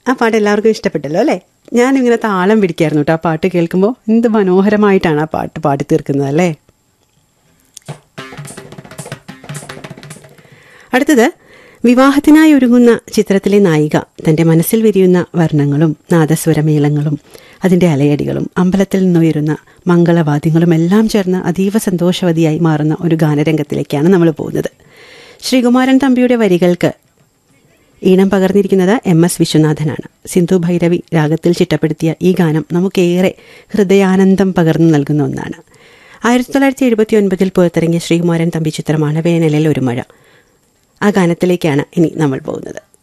ആ പാട്ട് എല്ലാവർക്കും ഇഷ്ടപ്പെട്ടല്ലോ അല്ലേ ഞാനിങ്ങനെ താളം പിടിക്കായിരുന്നു കേട്ടോ ആ പാട്ട് കേൾക്കുമ്പോൾ എന്ത് മനോഹരമായിട്ടാണ് ആ പാട്ട് പാടി തീർക്കുന്നത് അല്ലേ അടുത്തത് വിവാഹത്തിനായി ഒരുങ്ങുന്ന ചിത്രത്തിലെ നായിക തൻ്റെ മനസ്സിൽ വിരിയുന്ന വർണ്ണങ്ങളും നാദസ്വരമേളങ്ങളും അതിൻ്റെ അലയടികളും അമ്പലത്തിൽ നിന്നുയരുന്ന മംഗളവാദ്യങ്ങളും എല്ലാം ചേർന്ന് അതീവ സന്തോഷവതിയായി മാറുന്ന ഒരു ഗാനരംഗത്തിലേക്കാണ് നമ്മൾ പോകുന്നത് ശ്രീകുമാരൻ തമ്പിയുടെ വരികൾക്ക് ഈണം പകർന്നിരിക്കുന്നത് എം എസ് വിശ്വനാഥനാണ് സിന്ധു ഭൈരവി രാഗത്തിൽ ചിട്ടപ്പെടുത്തിയ ഈ ഗാനം നമുക്കേറെ ഹൃദയാനന്ദം പകർന്നു നൽകുന്ന ഒന്നാണ് ആയിരത്തി തൊള്ളായിരത്തി എഴുപത്തി ഒൻപതിൽ പുറത്തിറങ്ങിയ ശ്രീകുമാരൻ തമ്പി ചിത്രമാണ് വേനലിൽ ഒരു മഴ ആ ഗാനത്തിലേക്കാണ് ഇനി നമ്മൾ പോകുന്നത്